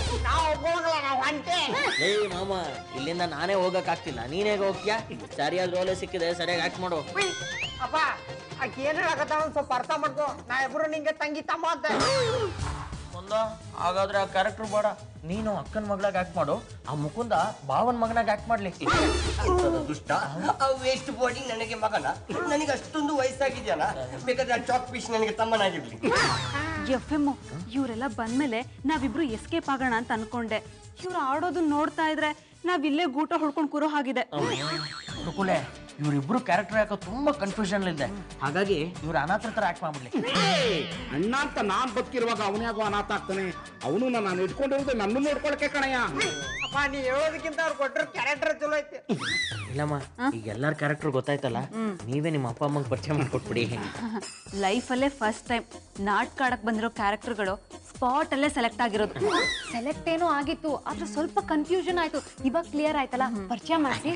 ಲೇ ಮಾಮ ಇಲ್ಲಿಂದ ನಾನೇ ಹೋಗಕ್ ಆಗ್ತಿಲ್ಲ ನೀನ್ ಹೇಗೆ ಹೋಗ್ತೀಯಾ ಸರಿಯಾದ ರೋಲೆ ಸಿಕ್ಕಿದೆ ಸರಿಯಾಗಿ ಆಕ್ಟ್ ಮಾಡು ಅಪ್ಪ ಆಕೆ ಏನ್ ಹೇಳಕತ್ತಾಳ ಒಂದ್ ಸ್ವಲ್ಪ ಅರ್ಥ ಮಾಡ್ಕೋ ನಾ ಇಬ್ರು ನಿಂಗೆ ತಂಗಿ ತಮ್ಮ ಅಂತ ಮುಂದ ಹಾಗಾದ್ರೆ ಆ ಕ್ಯಾರೆಕ್ಟರ್ ಬೇಡ ನೀನು ಅಕ್ಕನ ಮಗಳಾಗ ಆಕ್ಟ್ ಮಾಡು ಆ ಮುಕುಂದ ಭಾವನ್ ಮಗನಾಗ ಆಕ್ಟ್ ಮಾಡ್ಲಿ ಎಂತದ ದುಷ್ಟ ಆ ವೇಸ್ಟ್ ಬಾಡಿ ನನಗೆ ಮಗನ ನನಗೆ ಅಷ್ಟೊಂದು ವಯಸ್ಸಾಗಿದೆಯಲ್ಲ ಬೇಕಾದ್ರೆ ಆ ಚಾಕ್ ಪೀಸ್ ನನಗೆ ತಮ್ಮನಾಗಿರ್ಲಿ ಎಫ್ ಎಮ್ ಇವರೆಲ್ಲ ಬಂದ್ಮೇಲೆ ನಾವಿಬ್ರು ಎಸ್ಕೇಪ್ ಆಗೋಣ ಅಂತ ಅನ್ಕೊಂಡೆ ಇವ್ರು ಆಡೋದನ್ನ ನೋಡ್ತಾ ಇದ್ರೆ ನಾವಿಲ್ಲೇ ಗೂಟ ಹೊಡ್ಕೊಂಡು ಕೂರೋ ಹಾಗಿದೆ ರುಕುಲೆ ಇವರಿಬ್ರು ಕ್ಯಾರೆಕ್ಟರ್ ಯಾಕೋ ತುಂಬಾ ಕನ್ಫ್ಯೂಷನ್ ಇದೆ ಹಾಗಾಗಿ ಇವ್ರು ಅನಾಥರ ತರ ಆಕ್ಟ್ ಮಾಡ್ಬಿಡ್ಲಿ ಅಣ್ಣ ಅಂತ ನಾನ್ ಬದುಕಿರುವಾಗ ಅವನ್ಯಾಗೋ ಅನಾಥ ಆಗ್ತಾನೆ ಅವನು ನಾನು ಇಟ್ಕೊಂಡಿರೋದು ನನ್ನ ನೋಡ್ಕೊಳಕ್ಕೆ ಕಣಯ್ಯ ಅಪ್ಪ ನೀ ಹೇಳೋದಕ್ಕಿಂತ ಅವ್ರು ಕೊಟ್ಟಿರೋ ಕ್ಯಾರೆಕ್ಟರ್ ಚಲೋ ಐತಿ ಇಲ್ಲಮ್ಮ ಈಗ ಎಲ್ಲಾರ ಕ್ಯಾರೆಕ್ಟರ್ ಗೊತ್ತಾಯ್ತಲ್ಲ ನೀವೇ ನಿಮ್ಮ ಅಪ್ಪ ಅಮ್ಮಂಗೆ ಪರಿಚಯ ಮಾಡ್ಕೊಟ್ಬಿಡಿ ಲೈಫಲ್ಲೇ ಫಸ್ಟ್ ಟೈಮ್ ನಾಟಕ ಆಡಕ್ ಬಂದಿರೋ ಕ್ಯಾರೆಕ್ಟರ್ಗಳು ಸ್ಪಾಟ್ ಅಲ್ಲೇ ಸೆಲೆಕ್ಟ್ ಆಗಿರೋದು ಸೆಲೆಕ್ಟ್ ಏನೋ ಆಗಿತ್ತು ಆದ್ರೆ ಸ್ವಲ್ಪ ಕನ್ಫ್ಯೂಷನ್ ಆಯ್ತು ಇವಾಗ ಕ್ಲಿಯರ್ ಆಯ್ತಲ್ಲ ಪರಿಚಯ ಮಾಡಿಸಿ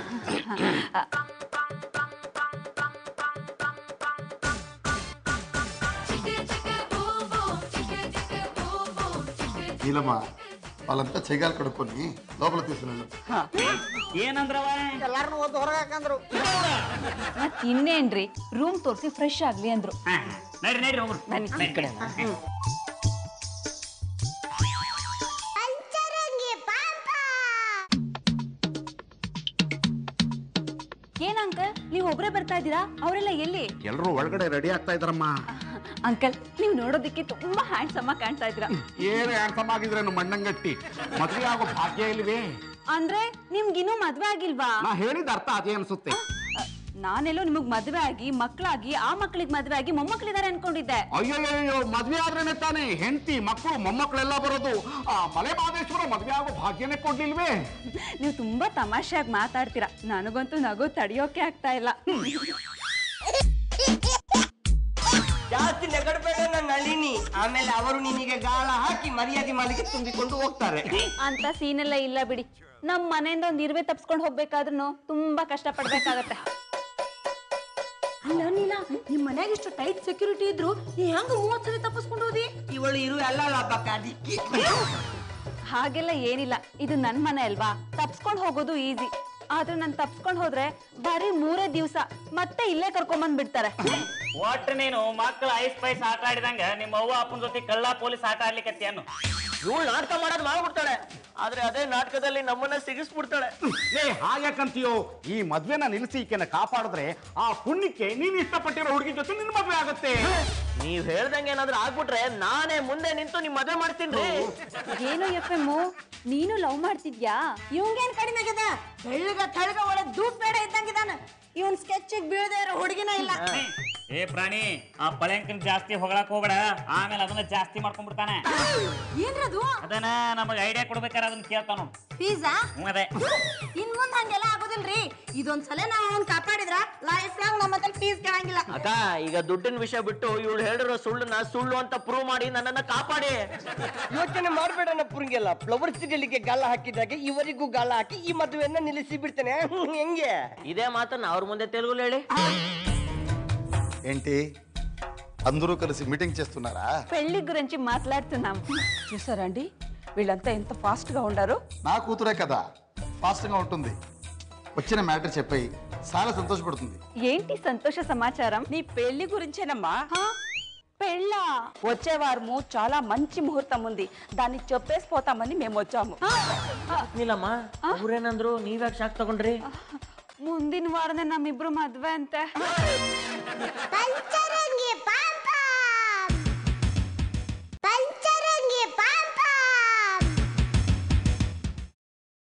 నీలమ్మ వాళ్ళంతా చెయ్యాలి కడుక్కొని లోపల తీసుకున్నాను ಏನಂದ್ರವ ಎಲ್ಲಾರನು ಒಂದು ಹೊರಗೆ ಹಾಕಂದ್ರು ಮತ್ ಇನ್ನೇನ್ರಿ ರೂಮ್ ತೋರಿಸಿ ಫ್ರೆಶ್ ಆಗ್ಲಿ ಅಂದ್ರು ಹಾ, ನಡ್ರಿ ನಡ್ರಿ ಹೋಗ್ರು ಬನ್ನಿ. ಏನ್ ಅಂಕಲ್ ನೀವು ಒಬ್ರೇ ಬರ್ತಾ ಇದ್ದೀರಾ ಅವರೆಲ್ಲ ಎಲ್ಲಿ ಎಲ್ರು ಒಳಗಡೆ ರೆಡಿ ಆಗ್ತಾ ಇದಾರಮ್ಮ ಅಂಕಲ್ ನೀವು ನೋಡೋದಕ್ಕೆ ತುಂಬಾ ಹ್ಯಾಂಡ್ಸಮ್ ಆಗಿ ಕಾಣ್ತಾ ಇದ್ದೀರಾ ಏನು ಹ್ಯಾಂಡ್ಸಮ್ ಆಗಿದ್ರೇನು ಮಣ್ಣಂಗಟ್ಟಿ ಮದ್ವೆ ಆಗೋ ಭಾಗ್ಯ ಇಲ್ವೇ ಅಂದ್ರೆ ನಿಮ್ಗಿನ್ನೂ ಮದ್ವೆ ಆಗಿಲ್ವಾ ನಾ ಹೇಳಿದ ಅರ್ಥ ಅದೇ ಅನ್ಸುತ್ತೆ ನಾನೆಲ್ಲೋ ನಿಮಗ್ ಮದ್ವೆ ಆಗಿ ಮಕ್ಳಾಗಿ ಆ ಮಕ್ಳಿಗೆ ಮದ್ವೆ ಆಗಿ ಮೊಮ್ಮಕ್ಳಿದಾರೆ ಅನ್ಕೊಂಡಿದ್ದೆ ಅಯ್ಯಯ್ಯೋ ಮದ್ವೆ ಆದ್ರೇನೆ ತಾನೇ ಹೆಂಡತಿ ಮಕ್ಕಳು ಮೊಮ್ಮಕ್ಕಳೆಲ್ಲ ಬರೋದು ಆ ಮಲೆ ಮಹದೇಶ್ವರ ಮದ್ವೆ ಆಗೋ ಭಾಗ್ಯನೇ ಕೊಡ್ಲಿಲ್ವೇ ನೀವು ತುಂಬಾ ತಮಾಷೆಯಾಗಿ ಮಾತಾಡ್ತೀರಾ ನನಗಂತೂ ನಗು ತಡಿಯೋಕೆ ಆಗ್ತಾ ಇಲ್ಲ ಜಾಸ್ತಿ ನೆಗಡ್ಬೇಡ ನನ್ನ ನಳಿನಿ ಆಮೇಲೆ ಅವರು ನಿನಗೆ ಗಾಳ ಹಾಕಿ ಮರ್ಯಾದೆ ಮಾಲಿಗೆ ತುಂಬಿಕೊಂಡು ಹೋಗ್ತಾರೆ ಅಂತ ಸೀನೆಲ್ಲ ಇಲ್ಲ ಬಿಡಿ ನಮ್ ಮನೆಯಿಂದ ಒಂದ್ ಇರುವೆ ತಪ್ಸ್ಕೊಂಡು ಹೋಗ್ಬೇಕಾದ್ರೂ ತುಂಬಾ ಕಷ್ಟ ಪಡ್ಬೇಕಾಗತ್ತೆ ಅಲ್ಲ ನೀಲ ನಿಮ್ ಮನ್ಯಾಗ ಇಷ್ಟು ಟೈಟ್ ಸೆಕ್ಯೂರಿಟಿ ಇದ್ರು ನೀ ಹೆಂಗ ಮೂವತ್ ಸಲ ತಪ್ಪಿಸ್ಕೊಂಡು ಹೋದಿ ಇವಳು ಇರು ಅಲ್ಲ ಹಬ್ಬಕ್ಕ ಅದಿಕ್ಕಿ ಹಾಗೆಲ್ಲ ಏನಿಲ್ಲ ಇದು ನನ್ ಮನೆ ಅಲ್ವಾ ತಪ್ಸ್ಕೊಂಡ್ ಹೋಗೋದು ಈಸಿ ಆದ್ರೆ ನಾನ್ ತಪ್ಸ್ಕೊಂಡ್ ಹೋದ್ರೆ ಬರೀ ಮೂರೇ ದಿವ್ಸ ಮತ್ತೆ ಇಲ್ಲೇ ಕರ್ಕೊಂಬಂದ್ ಬಿಡ್ತಾರೆ ಒಟ್ಟು ನೀನು ಮಕ್ಕಳು ಐಸ್ ಪೈಸ್ ಆಟ ಆಡಿದಂಗ ನಿಮ್ಮ ಅವ್ವ ಅಪ್ಪನ ಜೊತೆ ಕಳ್ಳ ಪೊಲೀಸ್ ಆಟ ಆಡ್ಲಿಕತ್ತಿಯನ್ನು ಇವಳು ನಾಟಕ ಮಾಡೋದು ಮಾಡ್ಬಿಡ್ತಾಳೆ ಆದ್ರೆ ಅದೇ ನಾಟಕದಲ್ಲಿ ನಮ್ಮನ್ನ ಸಿಗಿಸ್ಬಿಡ್ತಾಳೆ ಲೇ ಹಾಗ್ಯಾಕಂತೀಯೋ ಈ ಮದ್ವೆನ ನಿಲ್ಲಿಸಿ ಈಕೆನ ಕಾಪಾಡಿದ್ರೆ ಆ ಪುಣ್ಯಕ್ಕೆ ನೀನ್ ಇಷ್ಟಪಟ್ಟಿರೋ ಹುಡುಗಿ ಜೊತೆ ನಿನ್ ಮದ್ವೆ ಆಗತ್ತೆ ನೀವ್ ಹೇಳ್ದಂಗೆ ಏನಾದ್ರೂ ಆಗ್ಬಿಟ್ರೆ ನಾನೇ ಮುಂದೆ ನಿಂತು ನಿಮ್ ಮದುವೆ ಮಾಡ್ತೀನಿ ಏನು ಎಫ್ ಎಮ್ ನೀನು ಲವ್ ಮಾಡ್ತಿದ್ಯಾ ಇವಂಗೇನ್ ಕಡಿಮೆ ಆಗ್ಯದ ಬೆಳ್ಳಗ ತಳಗ ಒಳ್ಳೆ ದೂಪ್ ಬೇಡ ಇದ್ದಂಗಿದಾನ ಇವನ್ ಸ್ಕೆಚ್ಗೆ ಬೀಳದೆ ಇರೋ ಹುಡುಗಿನ ಇಲ್ಲ ಏ ಪ್ರಾಣಿ ಆ ಪಳೆಂಕನ್ ಜಾಸ್ತಿ ಹೊಗಳಕ್ ಹೋಗ್ಬೇಡ ಆಮೇಲೆ ಅದನ್ನ ಜಾಸ್ತಿ ಮಾಡ್ಕೊಂಡ್ಬಿಡ್ತಾನೆ ಏನ್ರದು ಅದನ್ನ ನಮಗ್ ಐಡಿಯಾ ಕೊಡ್ಬೇಕಾರೆ ಅದನ್ನ ಕೇಳ್ತಾನು ಫೀಸಾ ಹ್ಞೂ ಅದೇ ಇನ್ ಮುಂದ್ ಹಂಗೆಲ್ಲ ಆಗೋದಿಲ್ರಿ ಇದೊಂದ್ಸಲ ನಾವ್ ಅವ್ನ್ ಕಾಪಾಡಿದ್ರ ಲೈಫ್ ಲಾಂಗ್ ನಮ್ಮ ಹತ್ರ ಫೀಸ್ ಕೇಳಂಗಿಲ್ಲ ಅಕ್ಕ ಈಗ ದುಡ್ಡಿನ ವಿಷಯ ಬಿಟ್ಟು ಇವಳು ಹೇಳಿರೋ ಸುಳ್ಳನ್ನ ಸುಳ್ಳು ಅಂತ ಪ್ರೂವ್ ಮಾಡಿ ನನ್ನನ್ನ ಕಾಪಾಡಿ ಯೋಚನೆ ಮಾಡ್ಬೇಡ ಪುರಿಂಗೆಲ್ಲ ಫ್ಲವರ್ಸ್ ಗಳಿಗೆ ಗಾಳ ಹಾಕಿದಾಗೆ ಇವರಿಗೂ ಗಾಳ ಹಾಕಿ ಈ ಮದುವೆಯನ್ನ ನಿಲ್ಲಿಸಿ ಬಿಡ್ತೇನೆ ಹೆಂಗೆ ಇದೇ ಮಾತನ್ನ ಅವ್ರ ముందే తెలుగులో ಹೇಳಿ ఏంటి అందరూ కలిసి మీటింగ్ చేస్తున్నారా పెళ్లి గురించి మాట్లాడుతున్నాం చూసారండి వీళ్ళంతా ఎంత ఫాస్ట్ గా ఉండారు నా కూతురే కదా ఫాస్ట్గా ఉంటుంది వచ్చిన మ్యాటర్ చెప్పి చాలా సంతోషపడుతుంది ఏంటి సంతోష సమాచారం నీ పెళ్లి గురించేనమ్మా పెళ్ళా వచ్చే వారము చాలా మంచి ముహూర్తం ఉంది దాన్ని చెప్పేసి పోతామని మేము వచ్చాము ನೀಲಮ್ಮ ಅವ್ರೇನಂದ್ರು ನೀವ್ಯಾಕೆ ಶಾಕ್ ತಗೊಂಡ್ರಿ ಮುಂದಿನ ವಾರನೇ ನಮ್ಮಿಬ್ರು ಮದ್ವೆ ಅಂತೆ ಪಂಚ